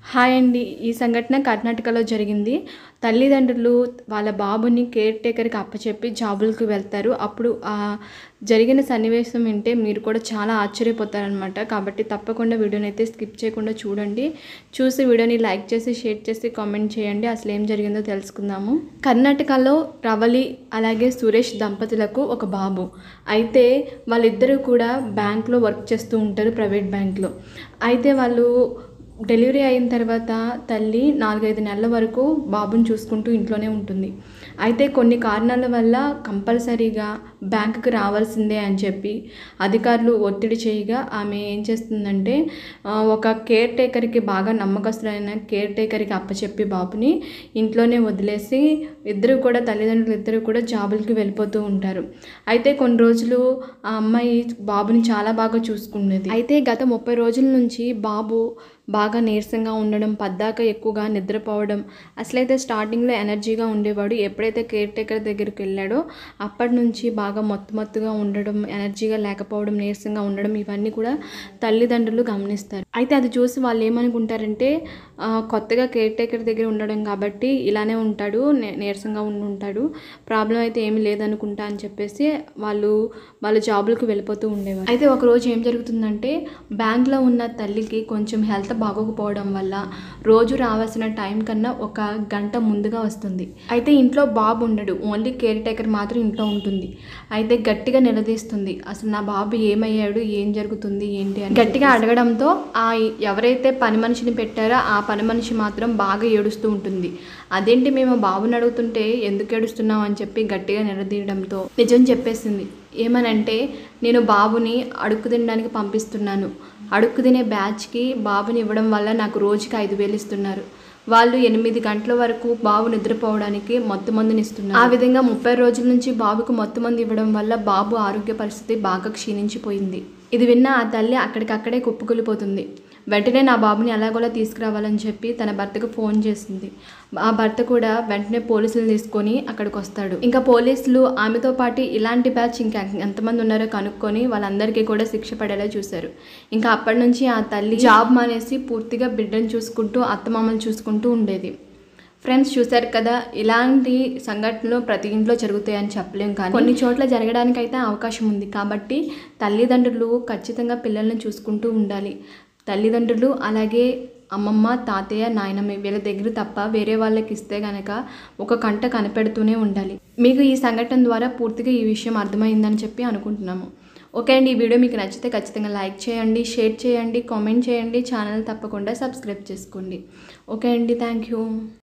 hi అండి ఈ సంఘటన కర్ణాటకలో జరిగింది తల్లిదండ్రులు వాళ్ళ బాబుని కేర్ టేకర్కి అప్పచెప్పి జాబులకు వెళ్తారు అప్పుడు ఆ జరిగిన సన్నివేశం వింటే మీరు కూడా చాలా ఆశ్చర్యపోతారనమాట కాబట్టి తప్పకుండా వీడియోని అయితే స్కిప్ చేయకుండా చూడండి చూసి వీడియోని లైక్ చేసి షేర్ చేసి కామెంట్ చేయండి అసలు ఏం జరిగిందో తెలుసుకుందాము కర్ణాటకలో రవలి అలాగే సురేష్ దంపతులకు ఒక బాబు అయితే వాళ్ళిద్దరూ కూడా బ్యాంక్లో వర్క్ చేస్తూ ఉంటారు ప్రైవేట్ బ్యాంక్లో అయితే వాళ్ళు డెలివరీ అయిన తర్వాత తల్లి నాలుగైదు నెలల వరకు బాబుని చూసుకుంటూ ఇంట్లోనే ఉంటుంది అయితే కొన్ని కారణాల వల్ల కంపల్సరీగా బ్యాంకుకి రావాల్సిందే అని చెప్పి అధికారులు ఒత్తిడి చేయగా ఆమె ఏం చేస్తుందంటే ఆ, ఒక కేర్ టేకర్కి బాగా నమ్మకస్తులైన కేర్ టేకర్కి అప్పచెప్పి బాబుని ఇంట్లోనే వదిలేసి ఇద్దరు కూడా తల్లిదండ్రులు ఇద్దరు కూడా జాబులకి వెళ్ళిపోతూ ఉంటారు అయితే కొన్ని రోజులు ఆ అమ్మాయి బాబుని చాలా బాగా చూసుకునేది అయితే గత ముప్పై రోజుల నుంచి బాబు బాగా నీరసంగా ఉండడం పద్దాక ఎక్కువగా నిద్రపోవడం అసలైతే స్టార్టింగ్లో ఎనర్జీగా ఉండేవాడు ఎప్పుడైతే కేర్ టేకర్ దగ్గరికి వెళ్ళాడో అప్పటి నుంచి బాగా మొత్తం మొత్తుగా ఉండడం ఎనర్జీగా లేకపోవడం నీరసంగా ఉండడం ఇవన్నీ కూడా తల్లిదండ్రులు గమనిస్తారు అయితే అది చూసి వాళ్ళు ఏమనుకుంటారంటే ఆ, కొత్తగా కేర్ టేకర్ దగ్గర ఉండడం కాబట్టి ఇలానే ఉంటాడు నీ- నీరసంగా ఉండి ఉంటాడు ప్రాబ్లం అయితే ఏమీ లేదనుకుంటా అని చెప్పేసి వాళ్ళు వాళ్ళ జాబులకు వెళ్ళిపోతూ ఉండేవారు అయితే ఒక రోజు ఏం జరుగుతుందంటే బ్యాంక్లో ఉన్న తల్లికి కొంచెం హెల్త్ బాగోకపోవడం వల్ల రోజు రావాల్సిన టైం కన్నా ఒక గంట ముందుగా వస్తుంది అయితే ఇంట్లో బాబు ఉండడు ఓన్లీ కేర్ టేకర్ మాత్రం ఇంట్లో ఉంటుంది అయితే గట్టిగా నిలదీస్తుంది అసలు నా బాబు ఏమయ్యాడు ఏం జరుగుతుంది ఏంటి అని గట్టిగా అడగడంతో ఆ ఎవరైతే పని మనిషిని పెట్టారో ఆ పని మనిషి మాత్రం బాగా ఏడుస్తూ ఉంటుంది అదేంటి మేము బాబుని అడుగుతుంటే ఎందుకు ఏడుస్తున్నాం అని చెప్పి గట్టిగా నిలదీయడంతో నిజం చెప్పేసింది ఏమనంటే నేను బాబుని అడుక్కు తినడానికి పంపిస్తున్నాను అడుక్కు తినే బ్యాచ్కి బాబుని ఇవ్వడం వల్ల నాకు రోజుకి ఐదు వేలు ఇస్తున్నారు వాళ్ళు ఎనిమిది గంటల వరకు బాబు నిద్రపోవడానికి మత్తు మందుని ఇస్తున్నారు ఆ విధంగా ముప్పై రోజుల నుంచి బాబుకు మత్తు మందు ఇవ్వడం వల్ల బాబు ఆరోగ్య పరిస్థితి బాగా క్షీణించిపోయింది ఇది విన్న ఆ తల్లి అక్కడికక్కడే కుప్పకూలిపోతుంది వెంటనే నా బాబుని ఎలాగోలా తీసుకురావాలని చెప్పి తన భర్తకు ఫోన్ చేసింది ఆ భర్త కూడా వెంటనే పోలీసులు తీసుకొని అక్కడికి వస్తాడు ఇంకా పోలీసులు ఆమెతో పాటు ఇలాంటి బ్యాచ్ ఇంకా ఎంతమంది ఉన్నారో కనుక్కొని వాళ్ళందరికీ కూడా శిక్ష పడేలా చూశారు ఇంకా అప్పటి నుంచి ఆ తల్లి జాబ్ మానేసి పూర్తిగా బిడ్డను చూసుకుంటూ అత్తమామలు చూసుకుంటూ ఉండేది ఫ్రెండ్స్ చూశారు కదా ఇలాంటి సంఘటనలు ప్రతి ఇంట్లో జరుగుతాయని చెప్పలేం కానీ కొన్ని చోట్ల జరగడానికి అయితే అవకాశం ఉంది కాబట్టి తల్లిదండ్రులు ఖచ్చితంగా పిల్లల్ని చూసుకుంటూ ఉండాలి తల్లిదండ్రులు అలాగే అమ్మమ్మ తాతయ్య నాయనమ్మ వీళ్ళ దగ్గర తప్ప వేరే వాళ్ళకి ఇస్తే గనక ఒక కంట కనిపెడుతూనే ఉండాలి మీకు ఈ సంఘటన ద్వారా పూర్తిగా ఈ విషయం అర్థమైందని చెప్పి అనుకుంటున్నాము ఓకే అండి ఈ వీడియో మీకు నచ్చితే ఖచ్చితంగా లైక్ చేయండి షేర్ చేయండి కామెంట్ చేయండి ఛానల్ తప్పకుండా సబ్స్క్రైబ్ చేసుకోండి ఓకే అండి థ్యాంక్ యూ